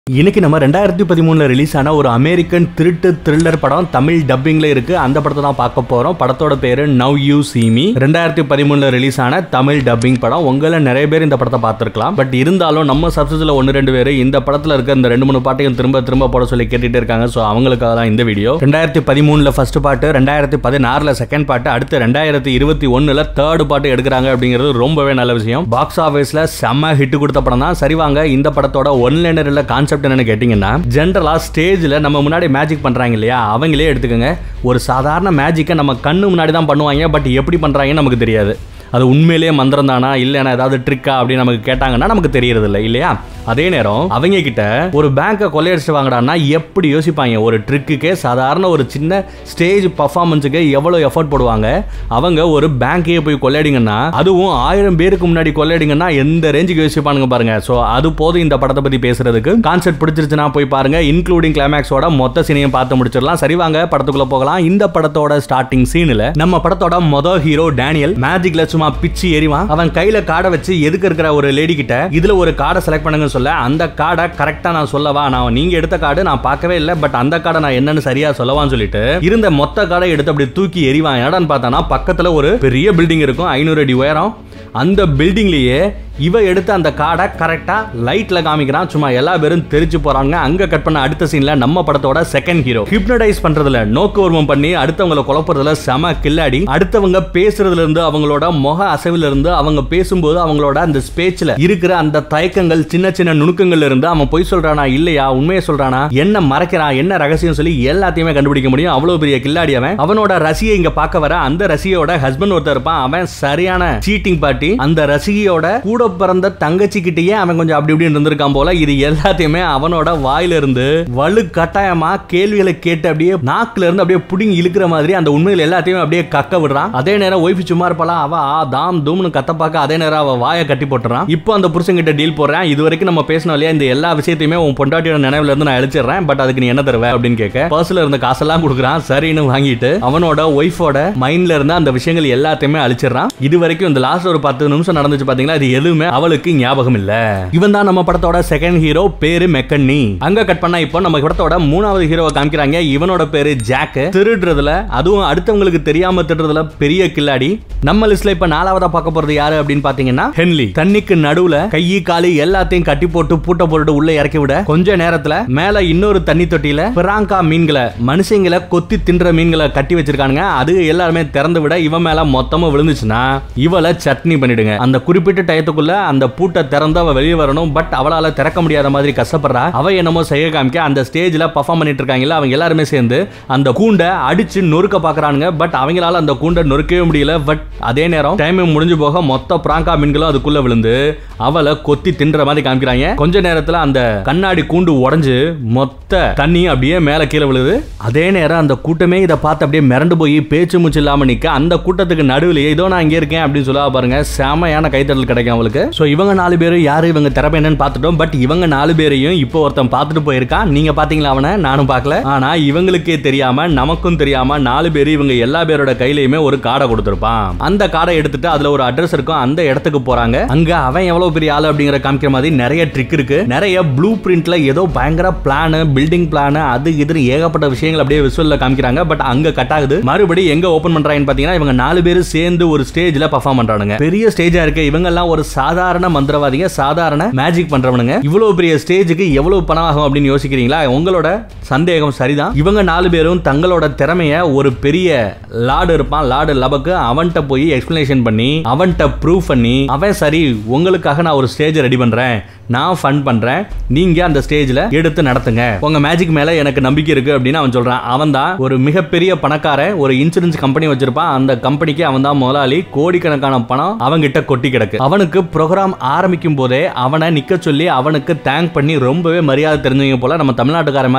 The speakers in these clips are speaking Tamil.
இன்னைக்கு நம்ம ரெண்டாயிரத்தி பதிமூணுல ரிலீஸ் ஆன ஒரு அமெரிக்கன் திருட்டு த்ரில்லர் படம் தமிழ் டப்பிங்ல இருக்கு அந்த படத்தை தான் பார்க்க போறோம் படத்தோட பேரு நவ் யூ see me ரெண்டாயிரத்தி பதிமூணுல ரிலீஸ் ஆன தமிழ் டப்பிங் படம் உங்கள நிறைய பேர் இந்த படத்தை பார்த்திருக்கலாம் பட் இருந்தாலும் நம்ம சப்ஸ்ல ஒன்னு ரெண்டு பேர் இந்த படத்துல இருக்க இந்த ரெண்டு மூணு பாட்டையும் திரும்ப திரும்ப போட சொல்லி கேட்டுட்டு இருக்காங்க ஸோ அவங்களுக்காக தான் இந்த வீடியோ ரெண்டாயிரத்தி பதிமூணுல ஃபர்ஸ்ட் பாட்டு ரெண்டாயிரத்தி பதினாறுல செகண்ட் பாட்டு அடுத்து ரெண்டாயிரத்தி இருபத்தி ஒண்ணுல தேர்ட் பாட்டு எடுக்கிறாங்க அப்படிங்கிறது ரொம்பவே நல்ல விஷயம் பாக்ஸ் ஆஃபீஸ்ல செம்ம ஹிட் கொடுத்த படம் தான் சரி வாங்க இந்த படத்தோட ஒன்லைனர்ல கான்செப்ட் என்னன்னு கேட்டிங்கன்னா ஜென்ரலா ஸ்டேஜ்ல நம்ம முன்னாடி மேஜிக் பண்றாங்க இல்லையா அவங்களே எடுத்துக்கோங்க ஒரு சாதாரண மேஜிக்கை நம்ம கண்ணு முன்னாடி தான் பண்ணுவாங்க பட் எப்படி பண்றாங்கன்னு நமக்கு தெரியாது அது உண்மையிலேயே மந்திரம் தானா இல்லைனா ஏதாவது ட்ரிக்கா அப்படின்னு நமக்கு கேட்டாங்கன்னா நமக்கு தெரியறது இல்லை இல்லையா அதே நேரம் அவங்க கிட்ட ஒரு பேங்கை கொள்ளையடிச்சு வாங்கடான்னா எப்படி யோசிப்பாங்க ஒரு ட்ரிக்குக்கே சாதாரண ஒரு சின்ன ஸ்டேஜ் பர்ஃபார்மன்ஸுக்கு எவ்வளோ எஃபர்ட் போடுவாங்க அவங்க ஒரு பேங்கையே போய் கொள்ளையடிங்கன்னா அதுவும் ஆயிரம் பேருக்கு முன்னாடி கொள்ளையடிங்கன்னா எந்த ரேஞ்சுக்கு யோசிப்பானுங்க பாருங்க ஸோ அது போதும் இந்த படத்தை பத்தி பேசுறதுக்கு கான்செப்ட் பிடிச்சிருச்சுன்னா போய் பாருங்க இன்க்ளூடிங் கிளைமேக்ஸோட மொத்த சீனையும் பார்த்து முடிச்சிடலாம் சரி வாங்க படத்துக்குள்ள போகலாம் இந்த படத்தோட ஸ்டார்டிங் சீனில் நம்ம படத்தோட மொதல் ஹீரோ டேனியல் மேஜிக்ல சும்மா பிச்சு எறிவான் அவன் கையில காடை வச்சு எதுக்கு இருக்கிற ஒரு லேடி கிட்ட இதுல ஒரு காடை செலக்ட் பண்ணுங்கன்னு சொல்ல அந்த காடை கரெக்டா நான் சொல்லவா நான் நீங்க எடுத்த கார்டு நான் பார்க்கவே இல்லை பட் அந்த காடை நான் என்னன்னு சரியா சொல்லவான்னு சொல்லிட்டு இருந்த மொத்த காடை எடுத்து அப்படி தூக்கி எறிவான் என்னடான்னு பார்த்தானா பக்கத்துல ஒரு பெரிய பில்டிங் இருக்கும் ஐநூறு அடி உயரம் அந்த பில்டிங்லயே இவ எடுத்த அந்த காடை கரெக்டா லைட்ல காமிக்கிறான் சும்மா எல்லா பேரும் தெரிச்சு போறாங்க அங்க கட் பண்ண அடுத்த சீன்ல நம்ம படத்தோட செகண்ட் ஹீரோ ஹிப்னடைஸ் பண்றதுல நோக்கோர்வம் பண்ணி அடுத்தவங்களை குழப்பறதுல செம கில்லாடி அடுத்தவங்க பேசுறதுல இருந்து அவங்களோட முக அசைவுல இருந்து அவங்க பேசும்போது அவங்களோட அந்த ஸ்பேச்ல இருக்கிற அந்த தயக்கங்கள் சின்ன சின்ன நுணுக்கங்கள்ல இருந்து அவன் பொய் சொல்றானா இல்லையா உண்மையை சொல்றானா என்ன மறைக்கிறான் என்ன ரகசியம் சொல்லி எல்லாத்தையுமே கண்டுபிடிக்க முடியும் அவ்வளவு பெரிய கில்லாடி அவன் அவனோட ரசிகை இங்க பார்க்க வர அந்த ரசிகையோட ஹஸ்பண்ட் ஒருத்தர் இருப்பான் அவன் சரியான சீட்டிங் பார்ட்டி அந்த ரசிகையோட கூட பிறந்த தங்கச்சி கிட்டயே அவன் கொஞ்சம் அப்படி இப்படி இருந்திருக்கான் போல இது எல்லாத்தையுமே அவனோட வாயில இருந்து வலு கட்டாயமா கேள்விகளை கேட்டு அப்படியே நாக்குல இருந்து அப்படியே புடிங்கி இழுக்கிற மாதிரி அந்த உண்மைகள் எல்லாத்தையுமே அப்படியே கக்க விடுறான் அதே நேரம் ஒய்ஃப் சும்மா இருப்பாளா அவ ஆ தாம் தூம்னு கத்த பார்க்க அதே நேரம் அவ வாயை கட்டி போட்டுறான் இப்போ அந்த புருஷன் கிட்ட டீல் போடுறேன் இது வரைக்கும் நம்ம பேசணும் இல்லையா இந்த எல்லா விஷயத்தையுமே உன் பொண்டாட்டியோட நினைவுல இருந்து நான் அழிச்சிடுறேன் பட் அதுக்கு நீ என்ன தருவ அப்படின்னு கேட்க பர்ஸ்ல இருந்த காசெல்லாம் கொடுக்குறான் சரின்னு வாங்கிட்டு அவனோட ஒய்ஃபோட மைண்ட்ல இருந்த அந்த விஷயங்கள் எல்லாத்தையுமே அழிச்சிடுறான் இது வரைக்கும் இந்த லாஸ்ட் ஒரு பத்து நிமிஷம் நடந்துச்சு பாத்தீங்களா இது எதுவுமே அவளுக்கு ஞாபகம் இல்ல இவன் தான் நம்ம படத்தோட செகண்ட் ஹீரோ பேரு மெக்கன்னி அங்க கட் பண்ணா இப்போ நம்ம படத்தோட மூணாவது ஹீரோவை காமிக்கிறாங்க இவனோட பேரு ஜாக் திருடுறதுல அதுவும் அடுத்தவங்களுக்கு தெரியாம திருடுறதுல பெரிய கில்லாடி நம்ம லிஸ்ட்ல இப்ப நாலாவதா பார்க்க போறது யாரு அப்படின்னு பாத்தீங்கன்னா ஹென்லி தண்ணிக்கு நடுவுல கையி காலு எல்லாத்தையும் கட்டி போட்டு பூட்ட போட்டு உள்ள இறக்கி விட கொஞ்ச நேரத்துல மேல இன்னொரு தண்ணி தொட்டியில பிராங்கா மீன்களை மனுஷங்களை கொத்தி தின்ற மீன்களை கட்டி வச்சிருக்கானுங்க அது எல்லாருமே திறந்து விட இவன் மேல மொத்தமா விழுந்துச்சுன்னா இவளை சட்னி பண்ணிடுங்க அந்த குறிப்பிட்ட டயத்துக்குள்ள அந்த பூட்டை திறந்து அவ வெளியே வரணும் பட் அவளால திறக்க முடியாத மாதிரி கஷ்டப்படுறா அவ என்னமோ செய்ய காமிக்க அந்த ஸ்டேஜ்ல பர்ஃபார்ம் பண்ணிட்டு இருக்காங்கல்ல அவங்க எல்லாருமே சேர்ந்து அந்த கூண்டை அடிச்சு நொறுக்க பாக்குறானுங்க பட் அவங்களால அந்த கூண்டை நொறுக்கவே முடியல பட் அதே நேரம் டைம் முடிஞ்சு போக மொத்த பிராங்கா மீன்களும் அதுக்குள்ள விழுந்து அவளை கொத்தி தின்ற மாதிரி காமிக்கிறாங்க கொஞ்ச நேரத்துல அந்த கண்ணாடி கூண்டு உடைஞ்சு மொத்த தண்ணி அப்படியே மேல கீழே விழுது அதே நேரம் அந்த கூட்டமே இதை பார்த்து அப்படியே மிரண்டு போய் பேச்சு மூச்சு இல்லாம நிக்க அந்த கூட்டத்துக்கு நடுவில் ஏதோ நான் இங்க இருக்கேன் அப்படின்னு சொல்ல பாருங்க செமையான கைத்தட்டல் கிடைக்கும் அவளுக்கு சோ இவங்க நாலு பேரும் யாரு இவங்க திறமை என்னன்னு பார்த்துட்டோம் பட் இவங்க நாலு பேரையும் இப்போ ஒருத்தன் பார்த்துட்டு போயிருக்கான் நீங்க பாத்தீங்களா அவனை நானும் பார்க்கல ஆனா இவங்களுக்கே தெரியாம நமக்கும் தெரியாம நாலு பேர் இவங்க எல்லா பேரோட கையிலயுமே ஒரு காடை கொடுத்திருப்பான் அந்த காடை எடுத்துட்டு அதுல ஒரு அட்ரஸ் இருக்கும் அந்த இடத்துக்கு போறாங்க அங்க அவன் எவ்வளவு பெரிய ஆளு அப்படிங்கிற காமிக்கிற மாதிரி நிறைய ட்ரிக் இருக்கு நிறைய ப்ளூ பிரிண்ட்ல ஏதோ பயங்கர பிளான் பில்டிங் பிளான் அது இது ஏகப்பட்ட விஷயங்கள் அப்படியே விசுவல்ல காமிக்கிறாங்க பட் அங்க கட் ஆகுது மறுபடி எங்க ஓபன் பண்றாங்கன்னு பாத்தீங்கன்னா இவங்க நாலு பேர் சேர்ந்து ஒரு ஸ்டேஜ்ல பர்ஃபார்ம் பண்றானுங்க பெரிய ஸ்டேஜா இருக்கு இவங்க எல்லாம் ஒரு சாதாரண மந்திரவாதிங்க சாதாரண மேஜிக் பண்றவனுங்க இவ்வளவு பெரிய ஸ்டேஜுக்கு எவ்வளவு பணம் ஆகும் அப்படின்னு யோசிக்கிறீங்களா உங்களோட சந்தேகம் சரிதான் இவங்க நாலு பேரும் தங்களோட திறமைய ஒரு பெரிய லார்டு இருப்பான் லார்டு லபக்கு அவன்கிட்ட போய் எக்ஸ்பிளனேஷன் பண்ணி அவன்கிட்ட ப்ரூவ் பண்ணி அவன் சரி உங்களுக்காக நான் ஒரு ஸ்டேஜ் ரெடி பண்றேன் நான் ஃபன் பண்றேன் நீங்க அந்த ஸ்டேஜ்ல எடுத்து நடத்துங்க உங்க மேஜிக் மேல எனக்கு நம்பிக்கை இருக்கு அப்படின்னு அவன் சொல்றான் அவன் தான் ஒரு மிகப்பெரிய பணக்காரன் ஒரு இன்சூரன்ஸ் கம்பெனி வச்சிருப்பான் அந்த கம்பெனிக்கு அவன் தான் முதலாளி கோடிக்கணக்கான பணம் அவன்கிட்ட கொட்டி கிடக்கு அவனுக்கு ப்ரோக்ராம் ஆரம்பிக்கும் போதே அவனை நிக்க சொல்லி அவனுக்கு தேங்க் பண்ணி ரொம்பவே மரியாதை தெரிஞ்சவங்க போல நம்ம தமிழ்நாட்டுக்கார மாதிரி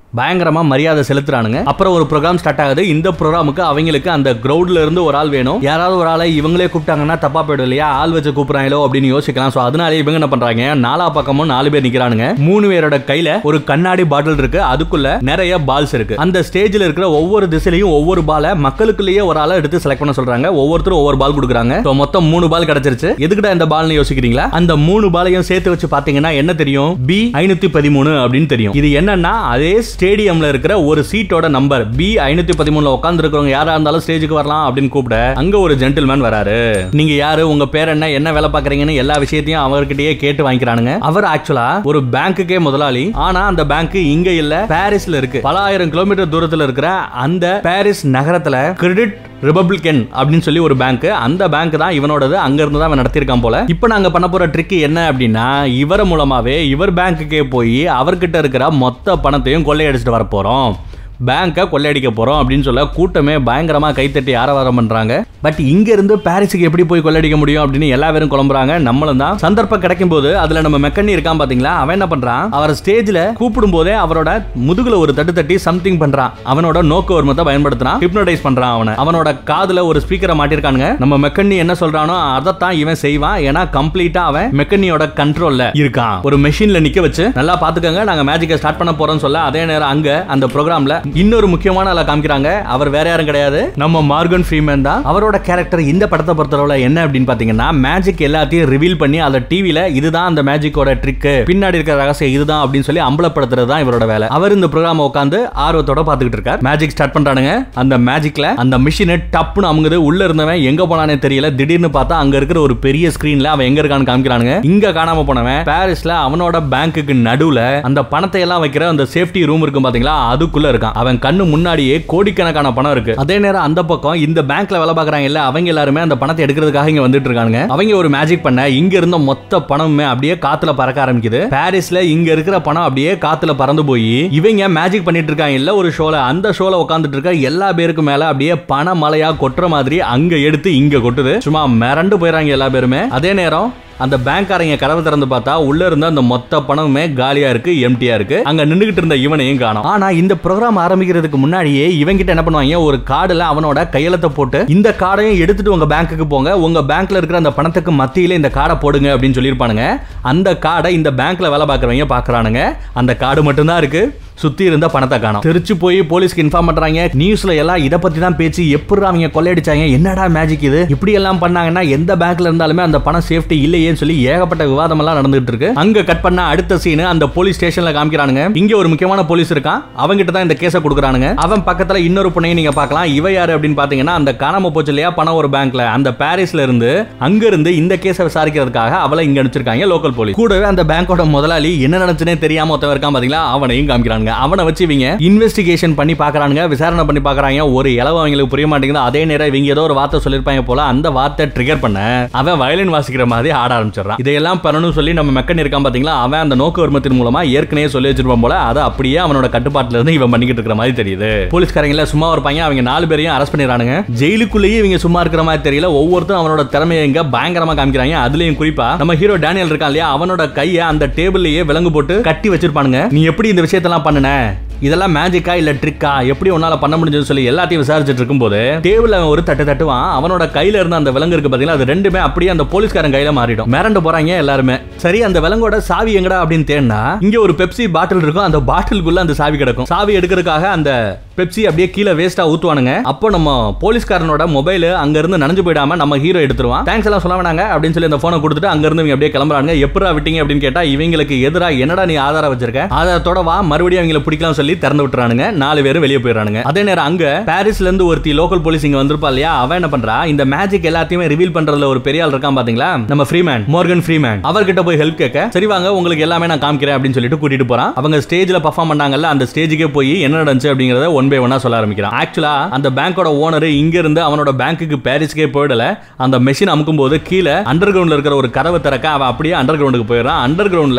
பயங்கரமா மரியாதை செலுத்துறானுங்க அப்புறம் ஒரு ப்ரோக்ராம் ஸ்டார்ட் ஆகுது இந்த ப்ரோக்ராமுக்கு அவங்களுக்கு அந்த கிரௌட்ல இருந்து ஒரு ஆள் வேணும் யாராவது ஒரு ஆளை இவங்களே கூப்பிட்டாங்கன்னா தப்பா போயிடும் இல்லையா ஆள் வச்சு கூப்பிடுறாங்களோ அப்படின்னு யோசிக்கலாம் சோ அதனால இவங்க என்ன பண்றாங்க நாலா பக்கமும் நாலு பேர் நிக்கிறானுங்க மூணு பேரோட கையில ஒரு கண்ணாடி பாட்டில் இருக்கு அதுக்குள்ள நிறைய பால்ஸ் இருக்கு அந்த ஸ்டேஜ்ல இருக்கிற ஒவ்வொரு திசையிலையும் ஒவ்வொரு பாலை மக்களுக்குள்ளேயே ஒரு ஆளை எடுத்து செலக்ட் பண்ண சொல்றாங்க ஒவ்வொருத்தரும் ஒவ்வொரு பால் கொடுக்குறாங்க So, மொத்தம் மூணு பால் கிடைச்சிருச்சு எதுக்குடா இந்த பால்னு யோசிக்கிறீங்களா அந்த மூணு பாலையும் சேர்த்து வச்சு பாத்தீங்கன்னா என்ன தெரியும் பி ஐநூத்தி பதிமூணு அப்படின்னு தெரியும் இது என்னன்னா அதே ஸ்டேடியம்ல இருக்கிற ஒரு சீட்டோட நம்பர் பி ஐநூத்தி பதிமூணுல உட்கார்ந்து இருக்கிறவங்க யாரா இருந்தாலும் ஸ்டேஜுக்கு வரலாம் அப்படின்னு கூப்பிட அங்க ஒரு ஜென்டில்மேன் வராரு நீங்க யாரு உங்க பேர் என்ன என்ன வேலை பாக்குறீங்கன்னு எல்லா விஷயத்தையும் அவர்கிட்டயே கேட்டு வாங்கிக்கிறானுங்க அவர் ஆக்சுவலா ஒரு பேங்க்குக்கே முதலாளி ஆனா அந்த பேங்க் இங்க இல்ல பாரிஸ்ல இருக்கு பல ஆயிரம் கிலோமீட்டர் தூரத்துல இருக்கிற அந்த பாரிஸ் நகரத்துல கிரெடிட் ரிபப்ளிகன் அப்படின்னு சொல்லி ஒரு பேங்க் அந்த பேங்க் தான் இவனோடது அங்க இருந்து தான் அவன் நடத்தியிருக்கான் போல இப்போ நாங்க பண்ண போற ட்ரிக் என்ன அப்படின்னா இவர் மூலமாவே இவர் பேங்க்குக்கே போய் அவர்கிட்ட இருக்கிற மொத்த பணத்தையும் கொள்ளையடிச்சிட்டு வர போறோம் பேங்கை கொள்ளையடிக்க போறோம் அப்படின்னு சொல்ல கூட்டமே பயங்கரமா கைத்தட்டி ஆரவாரம் பண்றாங்க பட் இங்க இருந்து பாரிஸுக்கு எப்படி போய் கொள்ளையடிக்க முடியும் அப்படின்னு எல்லா பேரும் குழம்புறாங்க நம்மளும் தான் சந்தர்ப்பம் கிடைக்கும் போது அதுல நம்ம மெக்கண்ணி இருக்கான் பாத்தீங்களா அவன் என்ன பண்றான் அவர் ஸ்டேஜ்ல கூப்பிடும் போதே அவரோட முதுகுல ஒரு தட்டு தட்டி சம்திங் பண்றான் அவனோட நோக்க வர்மத்தை பயன்படுத்துறான் ஹிப்னோடைஸ் பண்றான் அவனை அவனோட காதுல ஒரு ஸ்பீக்கரை மாட்டிருக்கானுங்க நம்ம மெக்கண்ணி என்ன சொல்றானோ அதைத்தான் இவன் செய்வான் ஏன்னா கம்ப்ளீட்டா அவன் மெக்கண்ணியோட கண்ட்ரோல்ல இருக்கான் ஒரு மெஷின்ல நிக்க வச்சு நல்லா பாத்துக்கோங்க நாங்க மேஜிக்கை ஸ்டார்ட் பண்ண போறோம்னு சொல்ல அதே நேரம் அங்க அந்த ப்ரோக்ராம்ல இன்னொரு முக்கியமான ஆளை காமிக்கிறாங்க அவர் வேற யாரும் கிடையாது நம்ம மார்கன் ஃப்ரீமேன் தான் அவரோட கேரக்டர் இந்த படத்தை பொறுத்தளவுல என்ன அப்படின்னு பாத்தீங்கன்னா மேஜிக் எல்லாத்தையும் ரிவீல் பண்ணி அதை டிவில இதுதான் அந்த மேஜிக்கோட ட்ரிக் பின்னாடி இருக்கிற ரகசியம் இதுதான் அப்படின்னு சொல்லி அம்பலப்படுத்துறது தான் இவரோட வேலை அவர் இந்த ப்ரோக்ராம் உட்காந்து ஆர்வத்தோட பாத்துக்கிட்டு இருக்கார் மேஜிக் ஸ்டார்ட் பண்றானுங்க அந்த மேஜிக்ல அந்த மிஷின் டப்புன்னு அமுங்குது உள்ள இருந்தவன் எங்க போனானே தெரியல திடீர்னு பார்த்தா அங்க இருக்கிற ஒரு பெரிய ஸ்கிரீன்ல அவன் எங்க இருக்கான்னு காமிக்கிறானுங்க இங்க காணாம போனவன் பாரிஸ்ல அவனோட பேங்க்குக்கு நடுவுல அந்த பணத்தை எல்லாம் வைக்கிற அந்த சேஃப்டி ரூம் இருக்கும் பாத்தீங்களா அதுக்குள்ள இருக்கான் அவன் கண்ணு முன்னாடியே கோடிக்கணக்கான பணம் இருக்கு அதே நேரம் அந்த பக்கம் இந்த பேங்க்ல வேலை பாக்குறாங்க இல்ல அவங்க எல்லாருமே அந்த பணத்தை எடுக்கிறதுக்காக இங்க வந்துட்டு இருக்காங்க அவங்க ஒரு மேஜிக் பண்ண இங்க இருந்த மொத்த பணமுமே அப்படியே காத்துல பறக்க ஆரம்பிக்குது பாரிஸ்ல இங்க இருக்கிற பணம் அப்படியே காத்துல பறந்து போய் இவங்க மேஜிக் பண்ணிட்டு இருக்காங்க இல்ல ஒரு ஷோல அந்த ஷோல உட்காந்துட்டு இருக்க எல்லா பேருக்கும் மேல அப்படியே பண மலையா கொட்டுற மாதிரி அங்க எடுத்து இங்க கொட்டுது சும்மா மிரண்டு போயிறாங்க எல்லா பேருமே அதே நேரம் அந்த பேங்க்காரங்க கதவை திறந்து பார்த்தா உள்ள இருந்த அந்த மொத்த பணமுமே காலியா இருக்கு எம்டியா இருக்கு அங்க நின்னுகிட்டு இருந்த இவனையும் காணும் ஆனா இந்த ப்ரோக்ராம் ஆரம்பிக்கிறதுக்கு முன்னாடியே இவங்கிட்ட என்ன பண்ணுவாங்க ஒரு கார்டுல அவனோட கையெழுத்தை போட்டு இந்த கார்டையும் எடுத்துட்டு உங்க பேங்க்குக்கு போங்க உங்க பேங்க்ல இருக்கிற அந்த பணத்துக்கு மத்தியில இந்த கார்டை போடுங்க அப்படின்னு சொல்லியிருப்பானுங்க அந்த கார்டை இந்த பேங்க்ல வேலை பார்க்குறவங்க பாக்குறானுங்க அந்த கார்டு மட்டும்தான் இருக்கு சுத்தி இருந்த பணத்தை காணும் தெரிச்சு போய் போலீஸ்க்கு இன்ஃபார்ம் பண்றாங்க நியூஸ்ல எல்லாம் இத பத்தி தான் பேச்சு எப்படி அவங்க கொள்ளையடிச்சாங்க என்னடா மேஜிக் இது இப்படி எல்லாம் பண்ணாங்கன்னா எந்த பேங்க்ல இருந்தாலுமே அந்த பணம் சேஃப்டி இல்லையேன்னு சொல்லி ஏகப்பட்ட விவாதம் எல்லாம் நடந்துட்டு இருக்கு அங்க கட் பண்ண அடுத்த சீன் அந்த போலீஸ் ஸ்டேஷன்ல காமிக்கிறானுங்க இங்க ஒரு முக்கியமான போலீஸ் இருக்கான் அவங்கிட்ட தான் இந்த கேஸை கொடுக்குறானுங்க அவன் பக்கத்துல இன்னொரு பொண்ணையும் நீங்க பார்க்கலாம் இவ யாரு அப்படின்னு பாத்தீங்கன்னா அந்த காணாம போச்சு இல்லையா பணம் ஒரு பேங்க்ல அந்த பாரிஸ்ல இருந்து அங்க இருந்து இந்த கேஸை விசாரிக்கிறதுக்காக அவளை இங்க அனுப்பிச்சிருக்காங்க லோக்கல் போலீஸ் கூடவே அந்த பேங்கோட முதலாளி என்ன நடந்துச்சுனே தெரியாம ஒருத்தன் இருக்கான் பாத்தீங்களா அவனையும் காமிக்கிறாங்க அவனை வச்சு இவங்க இன்வெஸ்டிகேஷன் பண்ணி பாக்குறானுங்க விசாரணை பண்ணி பாக்குறாங்க ஒரு இளவு அவங்களுக்கு புரிய மாட்டேங்குது அதே நேரம் இவங்க ஏதோ ஒரு வார்த்தை சொல்லிருப்பாங்க போல அந்த வார்த்தை ட்ரிகர் பண்ண அவன் வயலின் வாசிக்கிற மாதிரி ஆட ஆரம்பிச்சிடறான் இதையெல்லாம் பண்ணணும் சொல்லி நம்ம மெக்கன் இருக்கான் பாத்தீங்களா அவன் அந்த நோக்க வர்மத்தின் மூலமா ஏற்கனவே சொல்லி வச்சிருப்பான் போல அதை அப்படியே அவனோட கட்டுப்பாட்டுல இருந்து இவன் பண்ணிக்கிட்டு இருக்கிற மாதிரி தெரியுது போலீஸ்காரங்கள சும்மா இருப்பாங்க அவங்க நாலு பேரையும் அரெஸ்ட் பண்ணிடுறானுங்க ஜெயிலுக்குள்ளேயே இவங்க சும்மா இருக்கிற மாதிரி தெரியல ஒவ்வொருத்தரும் அவனோட திறமையை இங்க பயங்கரமா காமிக்கிறாங்க அதுலயும் குறிப்பா நம்ம ஹீரோ டேனியல் இருக்கான் இல்லையா அவனோட கையை அந்த டேபிள்லயே விலங்கு போட்டு கட்டி வச்சிருப்பானுங்க நீ எப்படி இந்த விஷயத்தெல்லாம் பண்ணுன இதெல்லாம் மேஜிக்கா இல்ல ட்ரிக்கா எப்படி உன்னால பண்ண முடிஞ்சதுன்னு சொல்லி எல்லாத்தையும் விசாரிச்சுட்டு இருக்கும்போது டேபிள் அவன் ஒரு தட்டு தட்டுவான் அவனோட கையில இருந்த அந்த விலங்கு இருக்கு பாத்தீங்களா அது ரெண்டுமே அப்படியே அந்த போலீஸ்காரன் கையில மாறிடும் மிரண்டு போறாங்க எல்லாருமே சரி அந்த விலங்கோட சாவி எங்கடா அப்படின்னு தேடினா இங்க ஒரு பெப்சி பாட்டில் இருக்கும் அந்த பாட்டிலுக்குள்ள அந்த சாவி கிடக்கும் சாவி எடுக்கிறதுக்காக அந்த பெப்சி அப்படியே கீழே வேஸ்டா ஊத்துவானுங்க அப்போ நம்ம போலீஸ்காரனோட மொபைல் அங்க இருந்து நனைஞ்சு போயிடாம நம்ம ஹீரோ எடுத்துருவான் தேங்க்ஸ் எல்லாம் சொல்ல வேணாங்க அப்படின்னு சொல்லி அந்த போனை கொடுத்துட்டு அங்க இருந்து இவங்க அப்படியே கிளம்புறாங்க எப்படா விட்டீங்க அப்படின்னு கேட்டா இவங்களுக்கு எதிரா என்னடா நீ ஆதாரம் வச்சிருக்க ஆதாரத்தோட வா மறுபடியும் அவங்களை பிடிக்கலாம் சொல்லி திறந்து விட்டுறானுங்க நாலு பேரும் வெளியே போயிடறானுங்க அதே நேரம் அங்க பாரிஸ்ல இருந்து ஒருத்தி லோக்கல் போலீஸ் இங்க வந்திருப்பா இல்லையா அவன் என்ன பண்றா இந்த மேஜிக் எல்லாத்தையுமே ரிவீல் பண்றதுல ஒரு பெரிய ஆள் இருக்கான் பாத்தீங்களா நம்ம ஃப்ரீமேன் மோர்கன் ஃப்ரீமேன் அவர்கிட்ட போய் ஹெல்ப் கேட்க சரி வாங்க உங்களுக்கு எல்லாமே நான் காமிக்கிறேன் அப்படின்னு சொல்லிட்டு கூட்டிட்டு போறான் அவங்க ஸ்டேஜ்ல பர்ஃபார்ம் பண்ணாங்கல்ல அந்த ஸ்டேஜுக்கே போய் என்ன நடந்துச்சு அப்படிங்கறத ஒன் பை ஒன்னா சொல்ல ஆரம்பிக்கிறான் ஆக்சுவலா அந்த பேங்கோட ஓனர் இங்க இருந்து அவனோட பேங்க்குக்கு பாரிஸ்க்கே போயிடல அந்த மெஷின் அமுக்கும் போது கீழே அண்டர் கிரவுண்ட்ல இருக்கிற ஒரு கதவை திறக்க அவன் அப்படியே அண்டர் கிரவுண்டுக்கு போயிடுறான் அண்டர் கிரவுண்ட்ல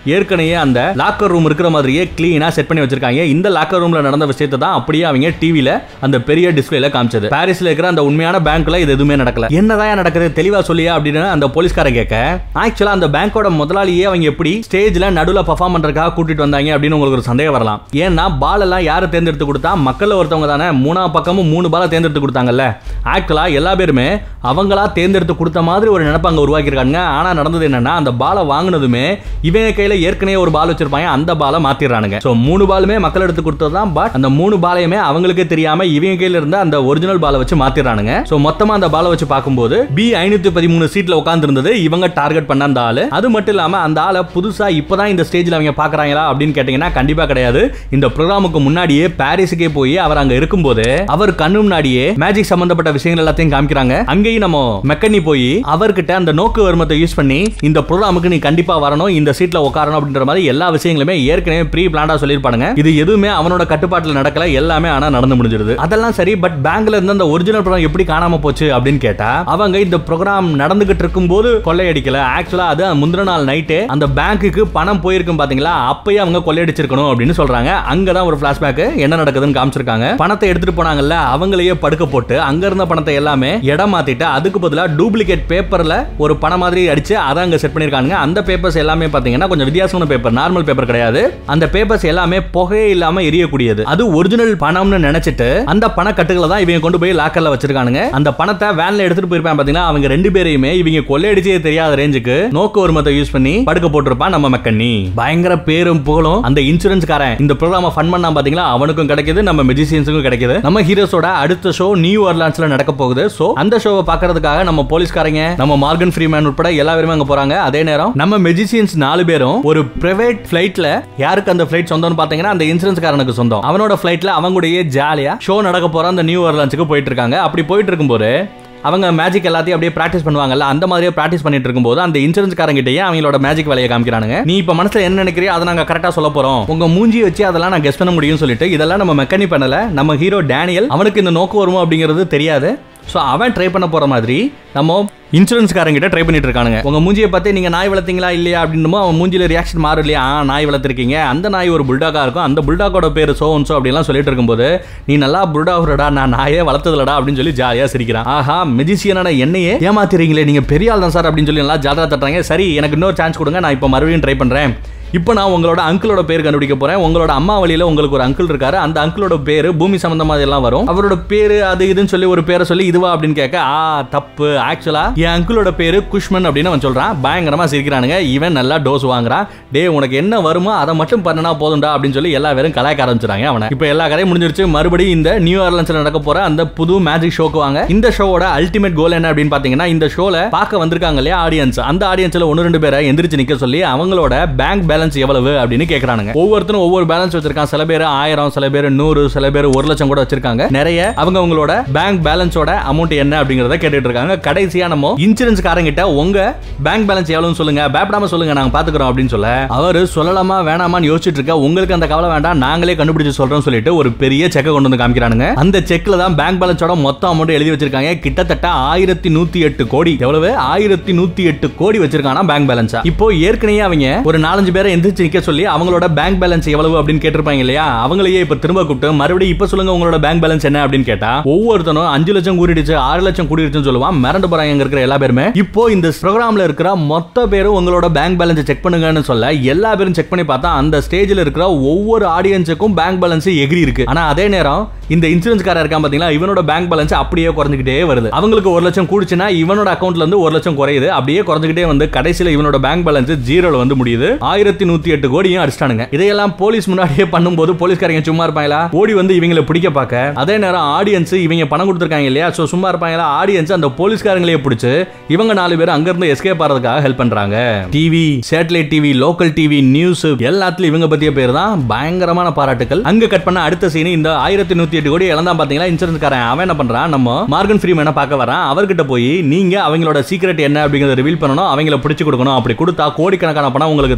ஏற்கனவே அந்த லாக்கர் ரூம் இருக்கிற மாதிரியே கிளீனா செட் பண்ணி வச்சிருக்காங்க இந்த லாக்கர் ரூம்ல நடந்த விஷயத்தை தான் அப்படியே அவங்க டிவில அந்த பெரிய டிஸ்பிளேல காமிச்சது பாரிஸ்ல இருக்கிற அந்த உண்மையான பேங்க்ல இது எதுவுமே நடக்கல என்னதான் நடக்குது தெளிவா சொல்லியா அப்படின்னு அந்த போலீஸ்கார கேட்க ஆக்சுவலா அந்த பேங்கோட முதலாளியே அவங்க எப்படி ஸ்டேஜ்ல நடுவுல பெர்ஃபார்ம் பண்றதுக்காக கூட்டிட்டு வந்தாங்க அப்படின்னு உங்களுக்கு ஒரு சந்தேகம் வரலாம் ஏன்னா பால் எல்லாம் யாரு தேர்ந்தெடுத்து கொடுத்தா மக்கள் ஒருத்தவங்க தானே மூணா பக்கமும் மூணு பாலை தேர்ந்தெடுத்து கொடுத்தாங்கல்ல ஆக்சுவலா எல்லா பேருமே அவங்களா தேர்ந்தெடுத்து கொடுத்த மாதிரி ஒரு நினைப்பு அங்க உருவாக்கியிருக்காங்க ஆனா நடந்தது என்னன்னா அந்த பாலை வாங்கினதுமே இவங்க கையில ஏற்கனவே ஒரு பால் வச்சிருப்பாங்க அந்த பாலை மாத்திடுறானுங்க சோ மூணு பாலுமே மக்கள் எடுத்து கொடுத்ததுதான் பட் அந்த மூணு பாலையுமே அவங்களுக்கே தெரியாம இவங்க கையில இருந்த அந்த ஒரிஜினல் பாலை வச்சு மாத்திடுறானுங்க சோ மொத்தமா அந்த பாலை வச்சு பார்க்கும்போது பி ஐநூத்தி பதிமூணு சீட்ல உட்கார்ந்து இருந்தது இவங்க டார்கெட் பண்ண அந்த ஆளு அது மட்டும் இல்லாம அந்த ஆளை புதுசா இப்பதான் இந்த ஸ்டேஜ்ல அவங்க பாக்குறாங்களா அப்படின்னு கேட்டீங்கன்னா கண்டிப்பா கிடையாது இந்த ப்ரோக்ராமுக்கு முன்னாடியே பாரிஸுக்கே போய் அவர் அங்க இருக்கும்போது அவர் கண்ணு முன்னாடியே மேஜிக் சம்பந்தப்பட்ட விஷயங்கள் எல்லாத்தையும் காமிக்கிறாங்க அங்கேயும் நம்ம மெக்கனி போய் அவர்கிட்ட அந்த நோக்கு வருமத்தை யூஸ் பண்ணி இந்த ப்ரோக்ராமுக்கு நீ கண்டிப்பா வரணும் இந்த சீட்ல உட்காரணும் அப்படின்ற மாதிரி எல்லா விஷயங்களுமே ஏற்கனவே ப்ரீ பிளான்டா சொல்லியிருப்பானுங்க இது எதுவுமே அவனோட கட்டுப்பாட்டுல நடக்கல எல்லாமே ஆனா நடந்து முடிஞ்சிருது அதெல்லாம் சரி பட் பேங்க்ல இருந்து அந்த ஒரிஜினல் ப்ரோக்ராம் எப்படி காணாம போச்சு அப்படின்னு கேட்டா அவங்க இந்த ப்ரோக்ராம் நடந்துகிட்டு இருக்கும்போது கொள்ளையடிக்கல ஆக்சுவலா அது முந்தின நாள் நைட்டே அந்த பேங்க்குக்கு பணம் போயிருக்கும் பாத்தீங்களா அப்பயே அவங்க கொள்ளையடிச்சிருக்கணும் அப்படின்னு சொல்றாங்க அங்கதான் ஒரு பிளாஷ்பேக் என்ன நடக்குதுன்னு காமிச்சிருக்காங்க பணத்தை எடுத்துட்டு போனாங்கல்ல அவங்களையே படுக்க போட்டு அங்க இருந்த பணத்தை எல்லாமே இடம் மாத்திட்டு அதுக்கு பதிலா டூப்ளிகேட் பேப்பர்ல ஒரு பணம் மாதிரி அடிச்சு அதை அங்க செட் பண்ணிருக்காங்க அந்த பேப்பர்ஸ் எல்லாமே பாத்தீங்கன்னா கொஞ்சம் வித்தியாசமான பேப்பர் நார்மல் பேப்பர் கிடையாது அந்த பேப்பர்ஸ் எல்லாமே புகையே இல்லாம எரியக்கூடியது அது ஒரிஜினல் பணம்னு நினைச்சிட்டு அந்த பணக்கட்டுகளை தான் இவங்க கொண்டு போய் லாக்கர்ல வச்சிருக்கானுங்க அந்த பணத்தை வேன்ல எடுத்துட்டு போயிருப்பாங்க பாத்தீங்கன்னா அவங்க ரெண்டு பேரையுமே இவங்க கொள்ளையடிச்சே தெரியாத ரேஞ்சுக்கு நோக்கு ஒருமத்தை யூஸ் பண்ணி படுக்க போட்டிருப்பான் நம்ம மெக்கன்னி பயங்கர பேரும் புகழும் அந்த இன்சூரன்ஸ் காரன் இந்த ப்ரோக்ராம ஃபன் பண்ணா பாத்தீங்களா அவனுக்கும் கிடைக்குது நம்ம மெஜிசியன்ஸுக்கும் கிடைக்குது நம்ம ஹீரோஸோட அடுத்த ஷோ நியூ ஆர்லான்ஸ்ல நடக்க போகுது சோ அந்த ஷோவை பாக்குறதுக்காக நம்ம போலீஸ்காரங்க நம்ம மார்கன் ஃப்ரீமேன் உட்பட எல்லா பேருமே அங்க போறாங்க அதே நேரம் நம்ம மெஜிசியன்ஸ் நாலு பேரும் ஒரு பிரைவேட் ஃபிளைட்ல யாருக்கு அந்த ஃபிளைட் சொந்தம்னு பாத்தீங்கன்னா அந்த இன்சூரன்ஸ் காரனுக்கு சொந்தம் அவனோட ஃபிளைட்ல அவங்களுடைய ஜாலியா ஷோ நடக்க போற அந்த நியூ ஆர்லான்ஸுக்கு போயிட்டு இருக்காங்க அப்படி போயிட்டு இருக்கும்போது அவங்க மேஜிக் எல்லாத்தையும் அப்படியே பிராக்டிஸ் பண்ணுவாங்கல்ல அந்த மாதிரியே பிராக்டிஸ் பண்ணிட்டு இருக்கும்போது அந்த இன்சூரன்ஸ் காரங்கிட்டயே அவங்களோட மேஜிக் வேலையை காமிக்கிறானுங்க நீ இப்ப மனசுல என்ன நினைக்கிறியோ அதை நாங்க கரெக்டா சொல்ல போறோம் உங்க மூஞ்சி வச்சு அதெல்லாம் நான் கெஸ் பண்ண முடியும்னு சொல்லிட்டு இதெல்லாம் நம்ம மெக்கானிக் பண்ணல நம்ம ஹீரோ டேனியல் அவனுக்கு இந்த நோக்கம் வருமோ அப்படிங்கிறது தெரியாது ஸோ அவன் ட்ரை பண்ண போற மாதிரி நம்ம இன்சூரன்ஸ்காரங்கிட்ட ட்ரை பண்ணிட்டு இருக்கானுங்க உங்க மூஞ்சியை பார்த்து நீங்க நாய் வளர்த்தீங்களா இல்லையா அப்படின்னு அவன் மூஞ்சில ரியாக்ஷன் மாறும் இல்லையா ஆ நாய் வளர்த்துருக்கீங்க அந்த நாய் ஒரு புல்டாகா இருக்கும் அந்த புல்டாகோட பேர் சோ சோ அப்படிலாம் சொல்லிட்டு இருக்கும்போது நீ நல்லா புல்டாகுறடா நான் நாயே வளர்த்ததுலடா அப்படின்னு சொல்லி ஜாலியா சிரிக்கிறான் ஆஹா மெஜிசியனான என்னையே ஏமாத்திரீங்களே நீங்க பெரிய ஆள் தான் சார் அப்படின்னு சொல்லி நல்லா ஜாலியா தட்டுறாங்க சரி எனக்கு இன்னொரு சான்ஸ் கொடுங்க நான் இப்போ மறுபடியும் ட்ரை பண்றேன் இப்போ நான் உங்களோட அங்கிளோட பேர் கண்டுபிடிக்க போறேன் உங்களோட அம்மா வழியில உங்களுக்கு ஒரு அங்கிள் இருக்காரு அந்த அங்கிளோட பேரு பூமி சம்பந்தமா எல்லாம் வரும் அவரோட பேரு அது இதுன்னு சொல்லி ஒரு பேரை சொல்லி இதுவா அப்படின்னு கேட்க ஆ தப்பு ஆக்சுவலா என் அங்கிளோட பேரு குஷ்மன் அப்படின்னு அவன் சொல்றான் பயங்கரமா சிரிக்கிறானுங்க இவன் நல்லா டோஸ் வாங்குறான் டே உனக்கு என்ன வருமோ அதை மட்டும் பண்ணனா போதும்டா அப்படின்னு சொல்லி எல்லா பேரும் கலாய்க்க ஆரம்பிச்சிட்டாங்க அவனை இப்போ எல்லா கதையும் முடிஞ்சிருச்சு மறுபடியும் இந்த நியூ ஆர்லன்ஸ்ல நடக்க போற அந்த புது மேஜிக் ஷோக்கு வாங்க இந்த ஷோவோட அல்டிமேட் கோல் என்ன அப்படின்னு பாத்தீங்கன்னா இந்த ஷோல பார்க்க வந்திருக்காங்க இல்லையா ஆடியன்ஸ் அந்த ஆடியன்ஸ்ல ஒன்னு ரெண்டு பேரை எந்திரிச்சு நிக்க சொல்லி அவங்களோட பேங்க் பேலன்ஸ் எவ்வளவு அப்படின்னு கேக்குறானுங்க ஒவ்வொருத்தரும் ஒவ்வொரு பேலன்ஸ் வச்சிருக்கான் சில பேர் ஆயிரம் சில பேர் நூறு சில பேர் ஒரு லட்சம் கூட வச்சிருக்காங்க நிறைய அவங்க உங்களோட பேங்க் பேலன்ஸோட அமௌண்ட் என்ன அப்படிங்கறத கேட்டுட்டு இருக்காங்க கடைசியா நம்ம இன்சூரன்ஸ் காரங்கிட்ட உங்க பேங்க் பேலன்ஸ் எவ்வளவுன்னு சொல்லுங்க பயப்படாம சொல்லுங்க நாங்க பாத்துக்கிறோம் அப்படின்னு சொல்ல அவரு சொல்லலாமா வேணாமான்னு யோசிச்சுட்டு இருக்க உங்களுக்கு அந்த கவலை வேண்டாம் நாங்களே கண்டுபிடிச்சு சொல்றோம் சொல்லிட்டு ஒரு பெரிய செக்கை கொண்டு வந்து காமிக்கிறானுங்க அந்த செக்ல தான் பேங்க் பேலன்ஸோட மொத்த அமௌண்ட் எழுதி வச்சிருக்காங்க கிட்டத்தட்ட ஆயிரத்தி நூத்தி எட்டு கோடி எவ்வளவு ஆயிரத்தி நூத்தி எட்டு கோடி வச்சிருக்கானா பேங்க் பேலன்ஸா இப்போ ஏற்கனவே அவங்க ஒரு நாலஞ்சு பேரை எந்திரிச்சு நிக்க சொல்லி அவங்களோட பேங்க் பேலன்ஸ் எவ்வளவு அப்படின்னு கேட்டிருப்பாங்க இல்லையா அவங்களையே இப்ப திரும்ப கூப்பிட்டு மறுபடியும் இப்ப சொல்லுங்க உங்களோட பேங்க் பேலன்ஸ் என்ன அப்படின்னு கேட்டா ஒவ்வொருத்தனும் அஞ்சு லட்சம் கூடிடுச்சு ஆறு லட்சம் கூடிடுச்சுன்னு சொல்லுவான் மிரண்டு போறாங்க இங்க இருக்கிற எல்லா பேருமே இப்போ இந்த ப்ரோக்ராம்ல இருக்கிற மொத்த பேரும் உங்களோட பேங்க் பேலன்ஸ் செக் பண்ணுங்கன்னு சொல்ல எல்லா பேரும் செக் பண்ணி பார்த்தா அந்த ஸ்டேஜ்ல இருக்கிற ஒவ்வொரு ஆடியன்ஸுக்கும் பேங்க் பேலன்ஸ் எகிரி இருக்கு ஆனா அதே நேரம் இந்த இன்சூரன்ஸ் காரர் இருக்கான் பாத்தீங்களா இவனோட பேங்க் பேலன்ஸ் அப்படியே குறைஞ்சிக்கிட்டே வருது அவங்களுக்கு ஒரு லட்சம் கூடுச்சுன்னா இவனோட அக்கௌண்ட்ல இருந்து ஒரு லட்சம் குறையுது அப்படியே குறைஞ்சிக்கிட்டே வந்து கடைசியில இவனோட பேங்க் பேலன்ஸ் ஜீரோல வந்து முடியுது ஆயிரத்தி நூத்தி எட்டு கோடியும் அடிச்சிட்டானுங்க இதையெல்லாம் போலீஸ் முன்னாடியே பண்ணும்போது போலீஸ்காரங்க சும்மா இருப்பாங்களா ஓடி வந்து இவங்களை பிடிக்க பார்க்க அதே நேரம் ஆடியன்ஸ் இவங்க பணம் கொடுத்துருக்காங்க இல்லையா சோ சும்மா இருப்பாங்களா ஆடியன்ஸ் அந்த போலீஸ்காரங்களே பிடிச்சு இவங்க நாலு பேர் அங்க இருந்து எஸ்கேப் ஆறதுக்காக ஹெல்ப் பண்றாங்க TV satellite TV local TV news எல்லாத்துலயும் இவங்க பத்திய பேர் தான் பயங்கரமான பாராட்டுகள் அங்க கட் பண்ண அடுத்த சீன் இந்த ஆயிரத்தி நூத்தி எட்டு கோடி இழந்தான் பாத்தீங்களா இன்சூரன்ஸ் காரன் அவன் என்ன பண்றான் நம்ம மார்கன் ஃப்ரீமேனை பார்க்க வரான் அவர்கிட்ட போய் நீங்க அவங்களோட சீக்ரெட் என்ன அப்படிங்கறத ரிவீல் பண்ணணும் அவங்கள பிடிச்சு கொடுக்கணும் அப்படி கொடுத்தா கோடிக்கணக்கான பணம் உங்களுக்கு தரேன் அப்படின்னு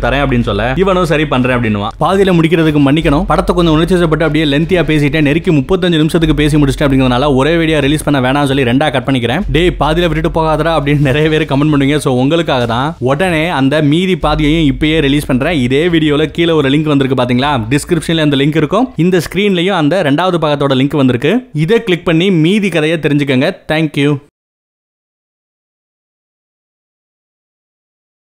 அப்படின்னு சொல்ல இவனும் சரி பண்றேன் அப்படின்னு பாதியில முடிக்கிறதுக்கு மன்னிக்கணும் படத்தை கொஞ்சம் உணர்ச்சிப்பட்டு அப்படியே லென்த்தியா பேசிட்டேன் நெருக்கி முப்பத்தஞ்சு நிமிஷத்துக்கு பேசி முடிச்சிட்டேன் அப்படிங்கிறதுனால ஒரே வீடியோ ரிலீஸ் பண்ண வேணாம்னு சொல்லி ரெண்டா கட் பண்ணிக்கிறேன் டேய் பாதியில விட்டுட்டு போகாதடா அப்படின்னு நிறைய பேர் கமெண்ட் பண்ணுவீங்க ஸோ உங்களுக்காக தான் உடனே அந்த மீதி பாதியையும் இப்பயே ரிலீஸ் பண்றேன் இதே வீடியோல கீழே ஒரு லிங்க் வந்திருக்கு பாத்தீங்களா டிஸ்கிரிப்ஷன்ல அந்த லிங்க் இருக்கும் இந்த ஸ்கிரீன்லயும் அந்த ரெண்டாவது பாகத்தோட லிங்க் வந்திருக்கு இதை கிளிக் பண்ணி மீதி கதையை தெரிஞ்சுக்கங்க தேங்க்யூ